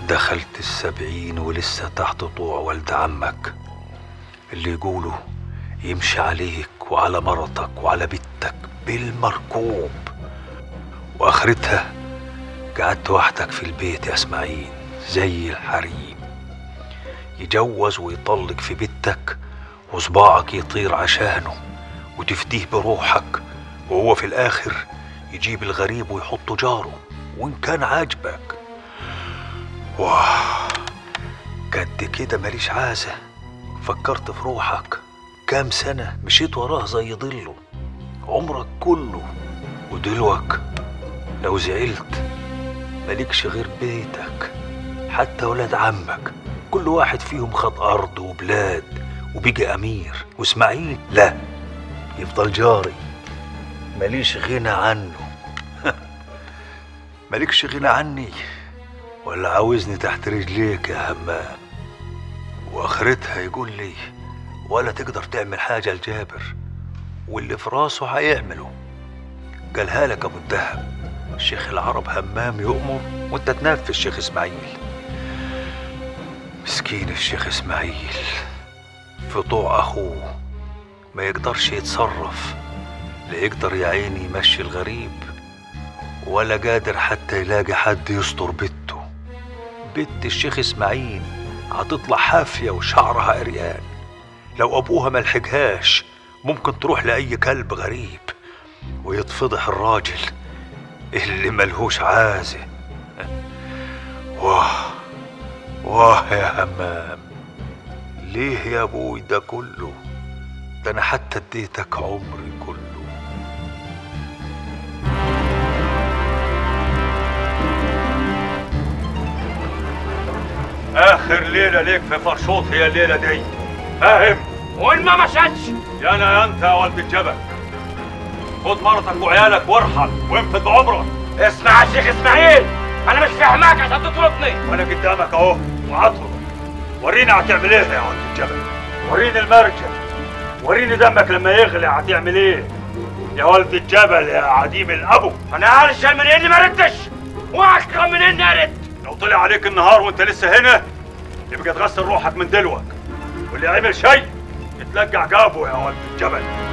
دخلت السبعين ولسه تحت طوع والد عمك اللي يقولوا يمشي عليك وعلى مرتك وعلى بنتك بالمركوب واخرتها قعدت وحدك في البيت يا اسماعيل زي الحريم يجوز ويطلق في بنتك وصباعك يطير عشانه وتفديه بروحك وهو في الاخر يجيب الغريب ويحطه جاره وان كان عاجبك واه قد كده ماليش عازة فكرت في روحك كام سنة مشيت وراه زي ضله عمرك كله ودلوك لو زعلت مالكش غير بيتك حتى ولاد عمك كل واحد فيهم خد أرض وبلاد وبيجي أمير وإسماعيل لا يفضل جاري ماليش غنى عنه مالكش غنى عني ولا عاوزني تحت رجليك يا همام واخرتها يقول لي ولا تقدر تعمل حاجة لجابر واللي في راسه هيعمله قالها لك ابو الدهب الشيخ العرب همام يؤمر وانت تنفذ الشيخ اسماعيل مسكين الشيخ اسماعيل في طوع اخوه ما يقدرش يتصرف لا يقدر يا عيني يمشي الغريب ولا قادر حتى يلاقي حد يستر بيته بنت الشيخ اسماعيل هتطلع حافية وشعرها عريان لو أبوها ملحقهاش ممكن تروح لأي كلب غريب ويتفضح الراجل اللي ملهوش عازة واه واه يا همام ليه يا ابوي ده كله ده انا حتى اديتك عمري كله اخر ليله ليك في فرشوط هي الليله دي فاهم وين ما مشتش يا انا يا انت يا ولد الجبل خد مرتك وعيالك وارحل وانفذ بعمرك اسمع يا شيخ اسماعيل انا مش فاهمك عشان تطردني وانا قدامك اهو وعطره وريني هتعمل ايه يا ولد الجبل وريني المرجع وريني دمك لما يغلي هتعمل ايه يا ولد الجبل يا عديم الابو انا هرشل من اني ما ردش واكرم من اني ارد لو طلع عليك النهار وانت لسه هنا يبقى تغسل روحك من دلوك واللي عمل شيء يتلقى عقابه يا ولد الجبل